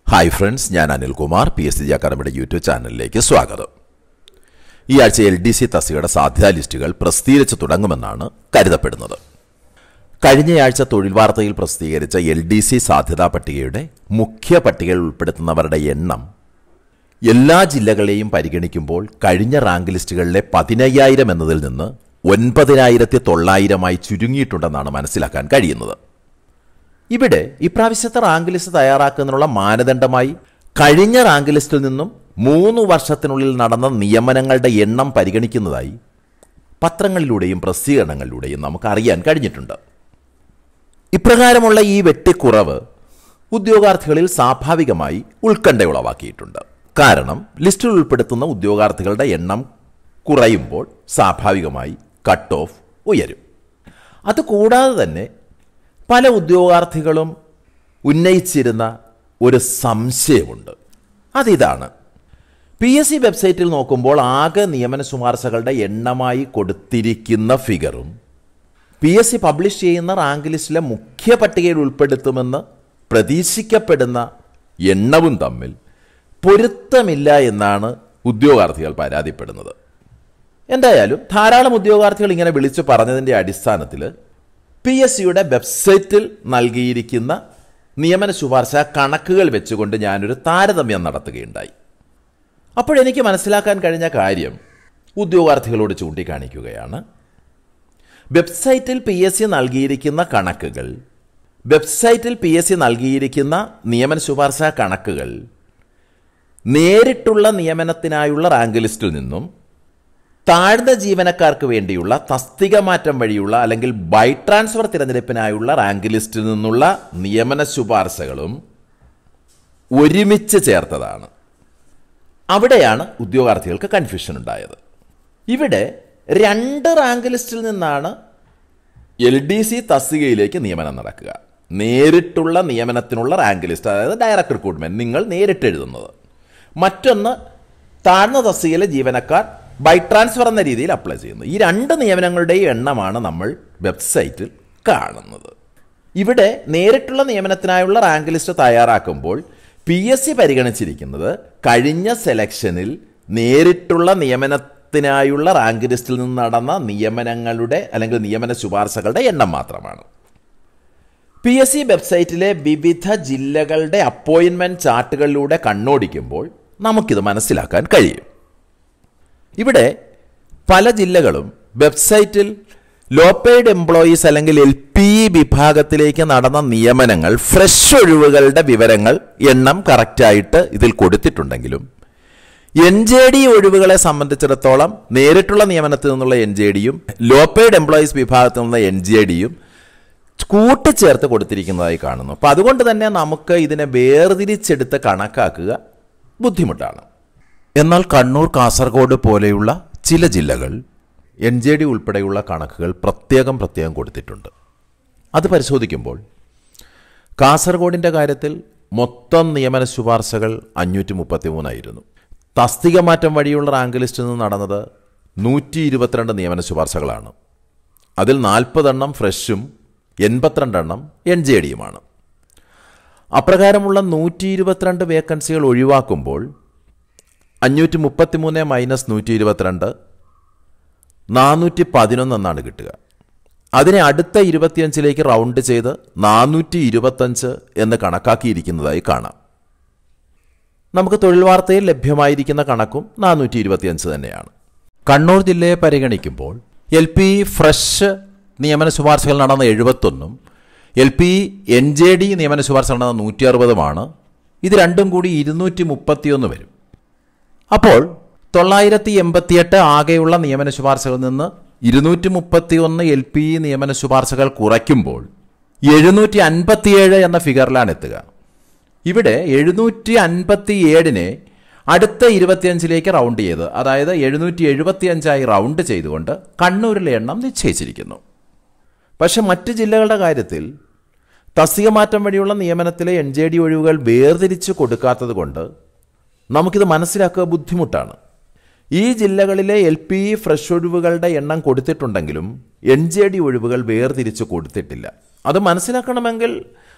hi friends ഞാൻ Anilkumar P S C അക്കാദമിയുടെ YouTube ചാനലിലേക്ക് സ്വാഗതം ഈ ആഴ്ച എൽ ഡി സി തസ്തികയുടെ സാധ്യതാ ലിസ്റ്റുകൾ പ്രസിദ്ധീകരിച്ചു തുടങ്ങുമെന്നാണ് കരുതപ്പെടുന്നത് കഴിഞ്ഞയാഴ്ച തൊഴിൽ വാർത്തയിൽ പ്രസിദ്ധീകരിച്ച എൽ ഡി സി സാധ്യതാ പട്ടികയുടെ മുഖ്യ പട്ടികയിൽ ഉൾപ്പെടുത്തുന്നവരുടെ എണ്ണം എല്ലാ ജില്ലകളെയും പരിഗണിക്കുമ്പോൾ കഴിഞ്ഞ റാങ്ക് ലിസ്റ്റുകളിലെ പതിനയ്യായിരം എന്നതിൽ നിന്ന് ഒൻപതിനായിരത്തി തൊള്ളായിരമായി ചുരുങ്ങിയിട്ടുണ്ടെന്നാണ് മനസ്സിലാക്കാൻ കഴിയുന്നത് ഇവിടെ ഇപ്രാവശ്യത്തെ റാങ്ക് ലിസ്റ്റ് തയ്യാറാക്കുന്നതിനുള്ള മാനദണ്ഡമായി കഴിഞ്ഞ റാങ്ക് ലിസ്റ്റിൽ നിന്നും മൂന്ന് വർഷത്തിനുള്ളിൽ നടന്ന നിയമനങ്ങളുടെ എണ്ണം പരിഗണിക്കുന്നതായി പത്രങ്ങളിലൂടെയും പ്രസിദ്ധീകരണങ്ങളിലൂടെയും നമുക്ക് അറിയാൻ കഴിഞ്ഞിട്ടുണ്ട് ഇപ്രകാരമുള്ള ഈ വെട്ടിക്കുറവ് ഉദ്യോഗാർത്ഥികളിൽ സ്വാഭാവികമായി ഉത്കണ്ഠ ഉളവാക്കിയിട്ടുണ്ട് കാരണം ലിസ്റ്റിൽ ഉൾപ്പെടുത്തുന്ന ഉദ്യോഗാർത്ഥികളുടെ എണ്ണം കുറയുമ്പോൾ സ്വാഭാവികമായി കട്ട് ഓഫ് ഉയരും അതുകൂടാതെ തന്നെ പല ഉദ്യോഗാർത്ഥികളും ഉന്നയിച്ചിരുന്ന ഒരു സംശയമുണ്ട് അതിതാണ് പി എസ് സി വെബ്സൈറ്റിൽ നോക്കുമ്പോൾ ആകെ നിയമന ശുപാർശകളുടെ എണ്ണമായി കൊടുത്തിരിക്കുന്ന ഫിഗറും പി എസ് സി പബ്ലിഷ് ചെയ്യുന്ന റാങ്ക് ലിസ്റ്റിലെ മുഖ്യ പട്ടികയിൽ ഉൾപ്പെടുത്തുമെന്ന് പ്രതീക്ഷിക്കപ്പെടുന്ന എണ്ണവും തമ്മിൽ പൊരുത്തമില്ല എന്നാണ് ഉദ്യോഗാർത്ഥികൾ പരാതിപ്പെടുന്നത് എന്തായാലും ധാരാളം ഉദ്യോഗാർത്ഥികൾ ഇങ്ങനെ വിളിച്ചു പറഞ്ഞതിൻ്റെ അടിസ്ഥാനത്തിൽ പി എസ് സിയുടെ വെബ്സൈറ്റിൽ നൽകിയിരിക്കുന്ന നിയമന ശുപാർശ കണക്കുകൾ വെച്ചുകൊണ്ട് ഞാനൊരു താരതമ്യം നടത്തുകയുണ്ടായി അപ്പോഴെനിക്ക് മനസ്സിലാക്കാൻ കഴിഞ്ഞ കാര്യം ഉദ്യോഗാർത്ഥികളോട് ചൂണ്ടിക്കാണിക്കുകയാണ് വെബ്സൈറ്റിൽ പി എസ് സി നൽകിയിരിക്കുന്ന കണക്കുകൾ വെബ്സൈറ്റിൽ പി എസ് സി നൽകിയിരിക്കുന്ന നിയമന ശുപാർശ കണക്കുകൾ നേരിട്ടുള്ള നിയമനത്തിനായുള്ള റാങ്ക് ലിസ്റ്റിൽ നിന്നും താഴ്ന്ന ജീവനക്കാർക്ക് വേണ്ടിയുള്ള തസ്തിക മാറ്റം വഴിയുള്ള അല്ലെങ്കിൽ ബൈ ട്രാൻസ്ഫർ തിരഞ്ഞെടുപ്പിനായുള്ള റാങ്ക് ലിസ്റ്റിൽ നിന്നുള്ള നിയമന ശുപാർശകളും ഒരുമിച്ച് ചേർത്തതാണ് അവിടെയാണ് ഉദ്യോഗാർത്ഥികൾക്ക് കൺഫ്യൂഷൻ ഉണ്ടായത് ഇവിടെ രണ്ട് റാങ്ക് ലിസ്റ്റിൽ നിന്നാണ് എൽ ഡി സി തസ്തികയിലേക്ക് നിയമനം നടക്കുക നേരിട്ടുള്ള നിയമനത്തിനുള്ള റാങ്ക് ലിസ്റ്റ് അതായത് ഡയറക്ട് റിക്രൂട്ട്മെന്റ് നിങ്ങൾ നേരിട്ട് എഴുതുന്നത് മറ്റൊന്ന് താഴ്ന്ന തസ്തികയിലെ ജീവനക്കാർ ബൈ ട്രാൻസ്ഫർ എന്ന രീതിയിൽ അപ്ലൈ ചെയ്യുന്നു ഈ രണ്ട് നിയമനങ്ങളുടെയും എണ്ണമാണ് നമ്മൾ വെബ്സൈറ്റിൽ കാണുന്നത് ഇവിടെ നേരിട്ടുള്ള നിയമനത്തിനായുള്ള റാങ്ക് ലിസ്റ്റ് തയ്യാറാക്കുമ്പോൾ പി എസ് സി പരിഗണിച്ചിരിക്കുന്നത് കഴിഞ്ഞ സെലക്ഷനിൽ നേരിട്ടുള്ള നിയമനത്തിനായുള്ള റാങ്ക് ലിസ്റ്റിൽ നിന്ന് നടന്ന നിയമനങ്ങളുടെ അല്ലെങ്കിൽ നിയമന ശുപാർശകളുടെ എണ്ണം മാത്രമാണ് പി എസ് സി വെബ്സൈറ്റിലെ വിവിധ ജില്ലകളുടെ അപ്പോയിൻമെന്റ് ചാർട്ടുകളിലൂടെ കണ്ണോടിക്കുമ്പോൾ നമുക്കിത് മനസ്സിലാക്കാൻ കഴിയും ഇവിടെ പല ജില്ലകളും വെബ്സൈറ്റിൽ ലോ പെയ്ഡ് എംപ്ലോയീസ് അല്ലെങ്കിൽ എൽ പി വിഭാഗത്തിലേക്ക് നടന്ന നിയമനങ്ങൾ ഫ്രഷ് ഒഴിവുകളുടെ വിവരങ്ങൾ എണ്ണം കറക്റ്റായിട്ട് ഇതിൽ കൊടുത്തിട്ടുണ്ടെങ്കിലും എൻ ജെ ഡി ഒഴിവുകളെ സംബന്ധിച്ചിടത്തോളം നേരിട്ടുള്ള നിയമനത്തിൽ നിന്നുള്ള എൻ ജെ ഡിയും ലോ പെയ്ഡ് എംപ്ലോയീസ് വിഭാഗത്തിൽ നിന്നുള്ള എൻ ജെ ഡിയും കൂട്ടിച്ചേർത്ത് കൊടുത്തിരിക്കുന്നതായി കാണുന്നു അപ്പം അതുകൊണ്ട് തന്നെ നമുക്ക് ഇതിനെ വേർതിരിച്ചെടുത്ത് കണക്കാക്കുക ബുദ്ധിമുട്ടാണ് എന്നാൽ കണ്ണൂർ കാസർഗോഡ് പോലെയുള്ള ചില ജില്ലകൾ എൻ ജെ ഡി ഉൾപ്പെടെയുള്ള കണക്കുകൾ പ്രത്യേകം പ്രത്യേകം കൊടുത്തിട്ടുണ്ട് അത് പരിശോധിക്കുമ്പോൾ കാസർഗോഡിൻ്റെ കാര്യത്തിൽ മൊത്തം നിയമന ശുപാർശകൾ അഞ്ഞൂറ്റി മുപ്പത്തി മൂന്നായിരുന്നു തസ്തിക മാറ്റം വഴിയുള്ള റാങ്ക് ലിസ്റ്റിൽ നിന്ന് നടന്നത് നൂറ്റി ഇരുപത്തിരണ്ട് നിയമന ശുപാർശകളാണ് അതിൽ നാൽപ്പതെണ്ണം ഫ്രഷും എൺപത്തിരണ്ടെണ്ണം എൻ ജെ ഡിയുമാണ് അപ്രകാരമുള്ള നൂറ്റി ഇരുപത്തിരണ്ട് വേക്കൻസികൾ ഒഴിവാക്കുമ്പോൾ അഞ്ഞൂറ്റി മുപ്പത്തി മൂന്ന് മൈനസ് നൂറ്റി ഇരുപത്തിരണ്ട് നാനൂറ്റി പതിനൊന്ന് എന്നാണ് കിട്ടുക അതിനെ അടുത്ത ഇരുപത്തിയഞ്ചിലേക്ക് റൗണ്ട് ചെയ്ത് നാനൂറ്റി ഇരുപത്തഞ്ച് എന്ന് കണക്കാക്കിയിരിക്കുന്നതായി കാണാം നമുക്ക് തൊഴിൽ വാർത്തയിൽ ലഭ്യമായിരിക്കുന്ന കണക്കും നാനൂറ്റി ഇരുപത്തിയഞ്ച് തന്നെയാണ് കണ്ണൂർ ജില്ലയെ പരിഗണിക്കുമ്പോൾ എൽ പി ഫ്രഷ് നിയമന ശുപാർശകൾ നടന്ന എഴുപത്തൊന്നും L P N J D നിയമന ശുപാർശ നടന്ന നൂറ്റി അറുപതുമാണ് ഇത് രണ്ടും കൂടി ഇരുന്നൂറ്റി മുപ്പത്തിയൊന്ന് വരും അപ്പോൾ തൊള്ളായിരത്തി എൺപത്തിയെട്ട് ആകെയുള്ള നിയമന ശുപാർശകളിൽ നിന്ന് ഇരുന്നൂറ്റി മുപ്പത്തി ഒന്ന് എൽ പി നിയമന ശുപാർശകൾ കുറയ്ക്കുമ്പോൾ എഴുന്നൂറ്റി അൻപത്തിയേഴ് എന്ന ഫിഗറിലാണ് എത്തുക ഇവിടെ എഴുന്നൂറ്റി അൻപത്തി ഏഴിനെ അടുത്ത ഇരുപത്തിയഞ്ചിലേക്ക് റൗണ്ട് ചെയ്ത് അതായത് എഴുന്നൂറ്റി എഴുപത്തിയഞ്ചായി റൗണ്ട് ചെയ്തുകൊണ്ട് കണ്ണൂരിലെ എണ്ണം നിശ്ചയിച്ചിരിക്കുന്നു പക്ഷെ മറ്റ് ജില്ലകളുടെ കാര്യത്തിൽ തസ്തിക മാറ്റം വഴിയുള്ള നിയമനത്തിലെ എൻ ജെ ഡി ഒഴിവുകൾ വേർതിരിച്ച് കൊടുക്കാത്തത് കൊണ്ട് നമുക്കിത് മനസ്സിലാക്കുക ബുദ്ധിമുട്ടാണ് ഈ ജില്ലകളിലെ എൽ പി ഫ്രഷ് ഒഴിവുകളുടെ എണ്ണം കൊടുത്തിട്ടുണ്ടെങ്കിലും എൻ ജെ ഡി ഒഴിവുകൾ വേർതിരിച്ച് കൊടുത്തിട്ടില്ല അത് മനസ്സിലാക്കണമെങ്കിൽ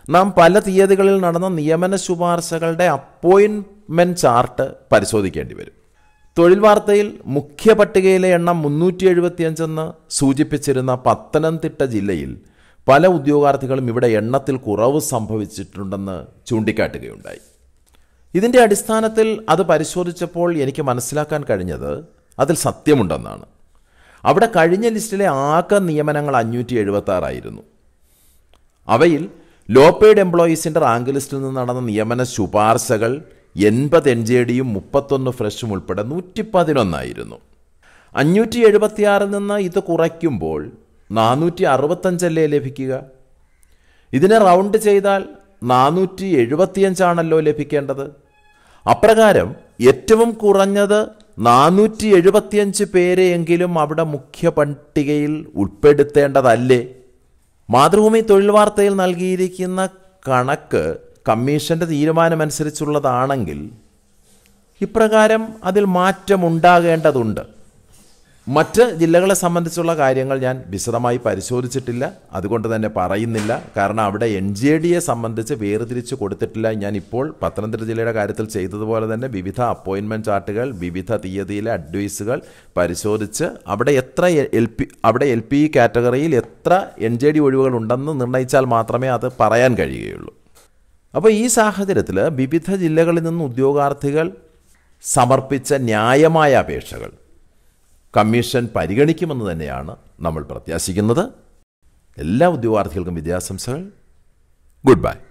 നാം പല തീയതികളിൽ നടന്ന നിയമന ശുപാർശകളുടെ അപ്പോയിൻമെൻറ്റ് ചാർട്ട് പരിശോധിക്കേണ്ടി വരും തൊഴിൽ വാർത്തയിൽ മുഖ്യ പട്ടികയിലെ എണ്ണം മുന്നൂറ്റി എഴുപത്തിയഞ്ചെന്ന് സൂചിപ്പിച്ചിരുന്ന പത്തനംതിട്ട ജില്ലയിൽ പല ഉദ്യോഗാർത്ഥികളും ഇവിടെ എണ്ണത്തിൽ കുറവ് സംഭവിച്ചിട്ടുണ്ടെന്ന് ചൂണ്ടിക്കാട്ടുകയുണ്ടായി ഇതിൻ്റെ അടിസ്ഥാനത്തിൽ അത് പരിശോധിച്ചപ്പോൾ എനിക്ക് മനസ്സിലാക്കാൻ കഴിഞ്ഞത് അതിൽ സത്യമുണ്ടെന്നാണ് അവിടെ കഴിഞ്ഞ ലിസ്റ്റിലെ ആകെ നിയമനങ്ങൾ അഞ്ഞൂറ്റി എഴുപത്തി ആറായിരുന്നു അവയിൽ ലോ പെയ്ഡ് എംപ്ലോയീസിൻ്റെ റാങ്ക് ലിസ്റ്റിൽ നിന്ന് നടന്ന നിയമന ശുപാർശകൾ എൺപത് എൻ ജെ ഡിയും മുപ്പത്തൊന്ന് ഫ്രഷും ഉൾപ്പെടെ നൂറ്റി പതിനൊന്നായിരുന്നു അഞ്ഞൂറ്റി എഴുപത്തിയാറിൽ നിന്ന് ഇത് കുറയ്ക്കുമ്പോൾ നാനൂറ്റി അറുപത്തഞ്ചല്ലേ ലഭിക്കുക ഇതിനെ റൗണ്ട് ചെയ്താൽ നാനൂറ്റി എഴുപത്തിയഞ്ചാണല്ലോ ലഭിക്കേണ്ടത് അപ്രകാരം ഏറ്റവും കുറഞ്ഞത് നാനൂറ്റി എഴുപത്തിയഞ്ച് പേരെയെങ്കിലും അവിടെ മുഖ്യ പട്ടികയിൽ ഉൾപ്പെടുത്തേണ്ടതല്ലേ മാതൃഭൂമി തൊഴിൽ വാർത്തയിൽ നൽകിയിരിക്കുന്ന കണക്ക് കമ്മീഷന്റെ തീരുമാനമനുസരിച്ചുള്ളതാണെങ്കിൽ ഇപ്രകാരം അതിൽ മാറ്റമുണ്ടാകേണ്ടതുണ്ട് മറ്റ് ജില്ലകളെ സംബന്ധിച്ചുള്ള കാര്യങ്ങൾ ഞാൻ വിശദമായി പരിശോധിച്ചിട്ടില്ല അതുകൊണ്ട് തന്നെ പറയുന്നില്ല കാരണം അവിടെ എൻ ജെ ഡിയെ സംബന്ധിച്ച് വേർതിരിച്ച് കൊടുത്തിട്ടില്ല ഞാൻ ഇപ്പോൾ പത്തനംതിട്ട ജില്ലയുടെ കാര്യത്തിൽ ചെയ്തതുപോലെ തന്നെ വിവിധ അപ്പോയിൻമെൻറ്റ് ചാർട്ടുകൾ വിവിധ തീയതിയിലെ അഡ്വൈസുകൾ പരിശോധിച്ച് അവിടെ എത്ര എൽ പി അവിടെ എൽ പി കാറ്റഗറിയിൽ എത്ര എൻ ജെ ഡി ഒഴിവുകൾ ഉണ്ടെന്ന് നിർണ്ണയിച്ചാൽ മാത്രമേ അത് പറയാൻ കഴിയുകയുള്ളൂ അപ്പോൾ ഈ സാഹചര്യത്തിൽ വിവിധ ജില്ലകളിൽ നിന്ന് ഉദ്യോഗാർത്ഥികൾ സമർപ്പിച്ച ന്യായമായ അപേക്ഷകൾ കമ്മീഷൻ പരിഗണിക്കുമെന്ന് തന്നെയാണ് നമ്മൾ പ്രത്യാശിക്കുന്നത് എല്ലാ ഉദ്യോഗാർത്ഥികൾക്കും വിദ്യാശംസകൾ ഗുഡ് ബൈ